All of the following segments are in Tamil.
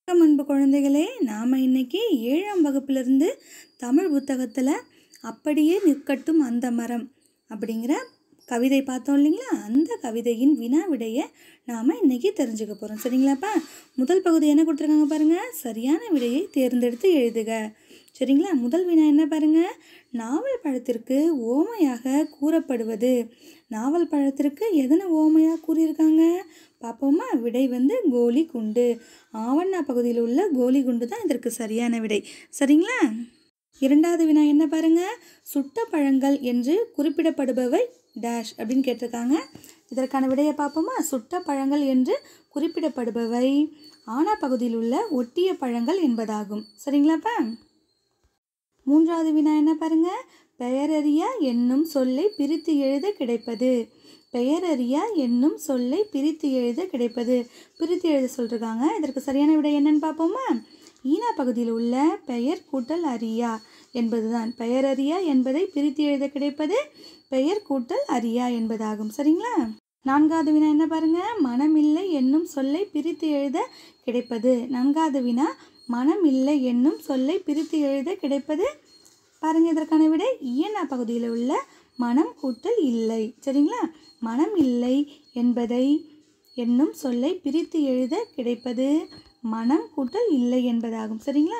வணக்கம் அன்பு குழந்தைகளே நாம் இன்னைக்கு ஏழாம் வகுப்பிலிருந்து தமிழ் புத்தகத்தில் அப்படியே நிற்கட்டும் அந்த மரம் அப்படிங்கிற கவிதை பார்த்தோம் இல்லைங்களா அந்த கவிதையின் வினா விடையை நாம் இன்னைக்கு தெரிஞ்சுக்க போகிறோம் சரிங்களாப்பா முதல் பகுதி என்ன கொடுத்துருக்காங்க பாருங்கள் சரியான விடையை தேர்ந்தெடுத்து எழுதுக சரிங்களா முதல் வினா என்ன பாருங்க நாவல் பழத்திற்கு ஓமையாக கூறப்படுவது நாவல் பழத்திற்கு எதனை ஓமையாக கூறியிருக்காங்க பார்ப்போமா விடை வந்து கோலி குண்டு ஆவண்ணா பகுதியில் உள்ள கோலி குண்டு தான் இதற்கு சரியான விடை சரிங்களா இரண்டாவது வினா என்ன பாருங்க சுட்ட பழங்கள் என்று குறிப்பிடப்படுபவை டேஷ் அப்படின்னு கேட்டிருக்காங்க இதற்கான விடையை பார்ப்போமா சுட்ட பழங்கள் என்று குறிப்பிடப்படுபவை ஆனா பகுதியில் உள்ள ஒட்டிய பழங்கள் என்பதாகும் சரிங்களாப்பா மூன்றாவது வினா என்ன பாருங்க பெயரறியா என்னும் சொல்லை பிரித்து எழுத கிடைப்பது பெயரறியா என்னும் சொல்லை பிரித்து எழுத கிடைப்பது பிரித்து எழுத சொல்லிருக்காங்க இதற்கு சரியான விடை என்னன்னு பார்ப்போமா ஈனா பகுதியில் உள்ள பெயர் கூட்டல் அரியா என்பதுதான் பெயரறியா என்பதை பிரித்து எழுத கிடைப்பது பெயர் கூட்டல் அரியா என்பதாகும் சரிங்களா நான்காவது வினா என்ன பாருங்க மனமில்லை என்னும் சொல்லை பிரித்து எழுத கிடைப்பது நான்காவது வினா மனம் இல்லை என்னும் சொல்லை பிரித்து எழுத கிடைப்பது பாருங்க இதற்கான விடை இயனா பகுதியில் உள்ள மனம் கூட்டல் இல்லை சரிங்களா மனம் இல்லை என்பதை என்னும் சொல்லை பிரித்து எழுத கிடைப்பது மனம் கூட்டல் இல்லை என்பதாகும் சரிங்களா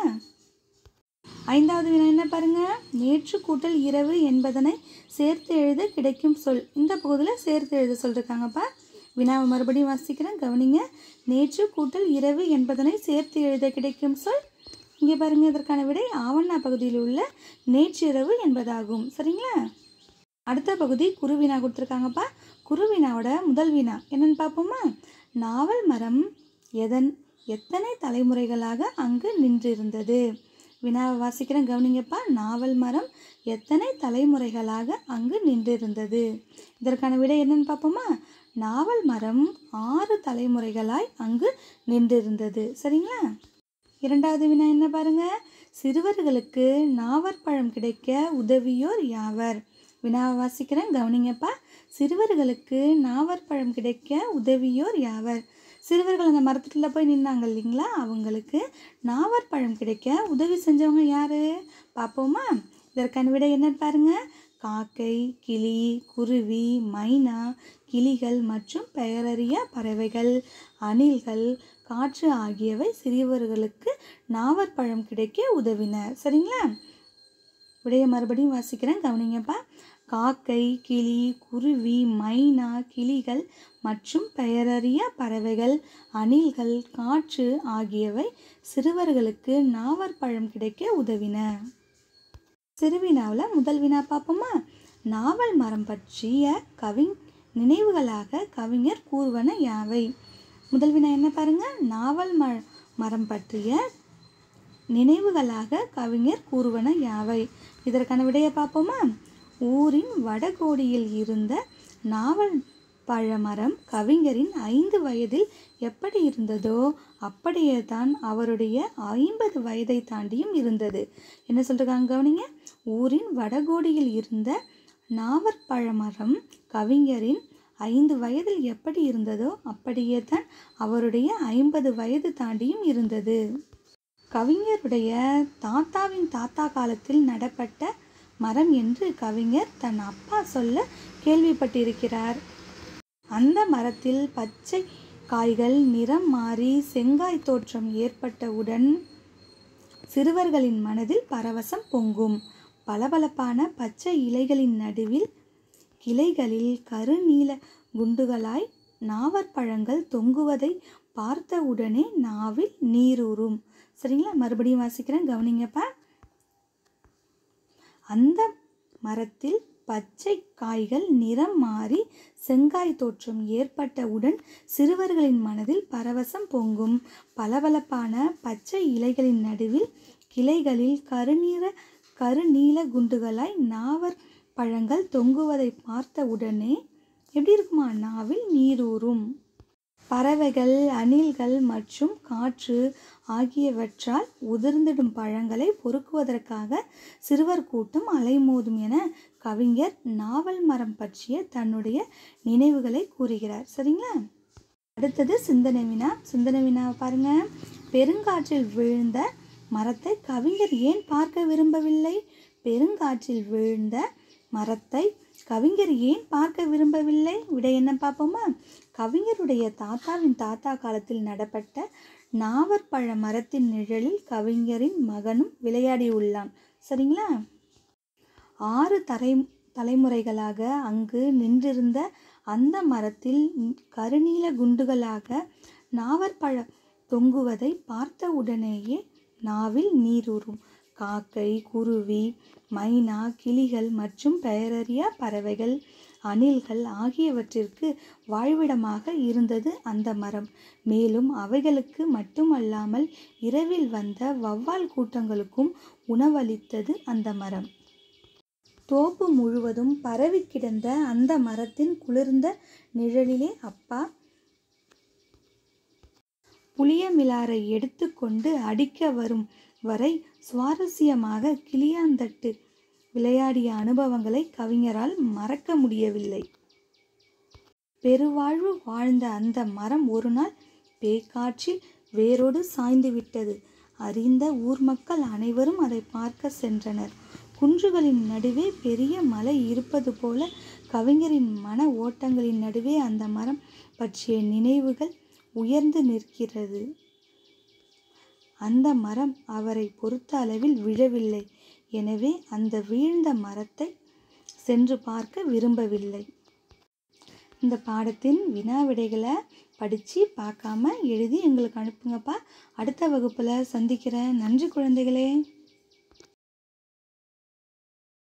ஐந்தாவது வினா என்ன பாருங்க நேற்று கூட்டல் இரவு என்பதனை சேர்த்து எழுத கிடைக்கும் சொல் இந்த பகுதியில் சேர்த்து எழுத சொல்லிருக்காங்கப்பா வினாவை மறுபடியும் வாசிக்கிறேன் கவனிங்க நேற்று கூட்டல் இரவு என்பதனை சேர்த்து எழுத கிடைக்கும் சொல் இங்கே பாருங்க இதற்கான விடை ஆவண்ணா பகுதியில் உள்ள நேற்றிரவு என்பதாகும் சரிங்களா அடுத்த பகுதி குருவினா கொடுத்துருக்காங்கப்பா குருவினாவோட முதல் வினா என்னன்னு பார்ப்போமா நாவல் மரம் எதன் எத்தனை தலைமுறைகளாக அங்கு நின்றிருந்தது வினாவை வாசிக்கிறேன் கவனிங்கப்பா நாவல் மரம் எத்தனை தலைமுறைகளாக அங்கு நின்றிருந்தது இதற்கான விடை என்னன்னு பார்ப்போமா நாவல் மரம் ஆறு தலைமுறைகளாய் அங்கு நின்றிருந்தது சரிங்களா இரண்டாவது வினா என்ன பாருங்க சிறுவர்களுக்கு நாவற்பழம் கிடைக்க உதவியோர் யாவர் வினாவை வாசிக்கிறேன் கவனிங்கப்பா சிறுவர்களுக்கு நாவற்பழம் கிடைக்க உதவியோர் யாவர் சிறுவர்கள் அந்த மரத்துல போய் நின்னாங்க இல்லைங்களா அவங்களுக்கு நாவற்பழம் கிடைக்க உதவி செஞ்சவங்க யாரு பார்ப்போமா இதற்கான விடை என்னன்னு பாருங்க காக்கை கிளி குருவி மைனா கிளிகள் மற்றும் பெயரறிய பறவைகள் அணில்கள் காற்று ஆகியவை சிறியவர்களுக்கு நாவற்பழம் கிடைக்க உதவின சரிங்களா விடைய மறுபடியும் வாசிக்கிறேன் கவனிங்கப்பா காக்கை கிளி குருவி மைனா கிளிகள் மற்றும் பெயரறிய பறவைகள் அணில்கள் காற்று ஆகியவை சிறுவர்களுக்கு நாவற்பழம் கிடைக்க உதவின சிறுவினாவில் முதல் வினா பார்ப்போமா நாவல் மரம் பற்றிய கவி நினைவுகளாக கவிஞர் கூறுவன யாவை முதல் வினா என்ன பாருங்க நாவல் ம மரம் பற்றிய நினைவுகளாக கவிஞர் கூறுவன யாவை இதற்கான விடையை பார்ப்போமா ஊரின் வடகோடியில் இருந்த நாவல் பழமரம் கவிஞரின் ஐந்து வயதில் எப்படி இருந்ததோ அப்படியே தான் அவருடைய ஐம்பது வயதை தாண்டியும் இருந்தது என்ன சொல்றாங்க கவனிங்க ஊரின் வடகோடியில் இருந்த நாவற்பழமரம் கவிஞரின் ஐந்து வயதில் எப்படி இருந்ததோ அப்படியே தான் அவருடைய ஐம்பது வயது தாண்டியும் இருந்தது கவிஞருடைய தாத்தாவின் தாத்தா காலத்தில் நடப்பட்ட மரம் என்று கவிஞர் தன் அப்பா சொல்ல கேள்விப்பட்டிருக்கிறார் அந்த மரத்தில் பச்சை காய்கள் நிறம் மாறி செங்காய் தோற்றம் ஏற்பட்டவுடன் சிறுவர்களின் மனதில் பரவசம் பொங்கும் பளபளப்பான பச்சை இலைகளின் நடுவில் கிளைகளில் கருநீல குண்டுகளாய் நாவற்பழங்கள் தொங்குவதை பார்த்தவுடனே நாவில் நீரூறும் சரிங்களா மறுபடியும் வாசிக்கிறேன் கவனிங்கப்பா அந்த மரத்தில் பச்சை காய்கள் நிறம் மாறி செங்காய் தோற்றம் ஏற்பட்டவுடன் சிறுவர்களின் மனதில் பரவசம் பொங்கும் பளபளப்பான பச்சை இலைகளின் நடுவில் கிளைகளில் கருநீர கருநீல குண்டுகளாய் நாவர் பழங்கள் தொங்குவதை பார்த்த உடனே எப்படி இருக்குமா நாவில் நீரூறும் பறவைகள் அணில்கள் மற்றும் காற்று ஆகியவற்றால் உதிர்ந்திடும் பழங்களை பொறுக்குவதற்காக சிறுவர் கூட்டம் அலைமோதும் என கவிஞர் நாவல் மரம் பற்றிய தன்னுடைய நினைவுகளை கூறுகிறார் சரிங்களா அடுத்தது சிந்தனை வினா சிந்தனை வினாவை பாருங்க பெருங்காற்றில் விழுந்த மரத்தை கவிஞர் ஏன் பார்க்க விரும்பவில்லை பெருங்காற்றில் விழுந்த மரத்தை கவிஞர் ஏன் பார்க்க விரும்பவில்லை விடை என்ன பார்ப்போமா கவிஞருடைய தாத்தாவின் தாத்தா காலத்தில் நடப்பட்ட நாவற்பழ மரத்தின் நிழலில் கவிஞரின் மகனும் விளையாடியுள்ளான் சரிங்களா ஆறு தலை தலைமுறைகளாக அங்கு நின்றிருந்த அந்த மரத்தில் கருநீல குண்டுகளாக நாவற்பழ தொங்குவதை பார்த்த உடனேயே நாவில் நீரூறும் காக்கை குருவி மைனா கிளிகள் மற்றும் பெயரறியா பறவைகள் அணில்கள் ஆகியவற்றிற்கு வாழ்விடமாக இருந்தது அந்த மரம் மேலும் அவைகளுக்கு மட்டுமல்லாமல் இரவில் வந்த வவ்வால் கூட்டங்களுக்கும் உணவளித்தது அந்த மரம் தோப்பு முழுவதும் பரவி கிடந்த அந்த மரத்தின் குளிர்ந்த நிழலிலே அப்பா புளியமிலாரை எடுத்துக்கொண்டு அடிக்க வரும் வரை சுவாரஸ்யமாக கிளியாந்தட்டு விளையாடிய அனுபவங்களை கவிஞரால் மறக்க முடியவில்லை பெருவாழ்வு வாழ்ந்த அந்த மரம் ஒரு நாள் பேக்காற்றில் வேரோடு சாய்ந்து விட்டது அறிந்த ஊர் மக்கள் அனைவரும் அதை பார்க்க சென்றனர் குன்றுகளின் நடுவே பெரிய மலை இருப்பது போல கவிஞரின் மன ஓட்டங்களின் நடுவே அந்த மரம் பற்றிய நினைவுகள் உயர்ந்து நிற்கிறது அந்த மரம் அவரை பொறுத்த அளவில் விழவில்லை எனவே அந்த வீழ்ந்த மரத்தை சென்று பார்க்க விரும்பவில்லை இந்த பாடத்தின் வினா விடைகளை படித்து பார்க்காம எழுதி எங்களுக்கு அனுப்புங்கப்பா அடுத்த வகுப்பில் சந்திக்கிறேன் நன்றி குழந்தைகளே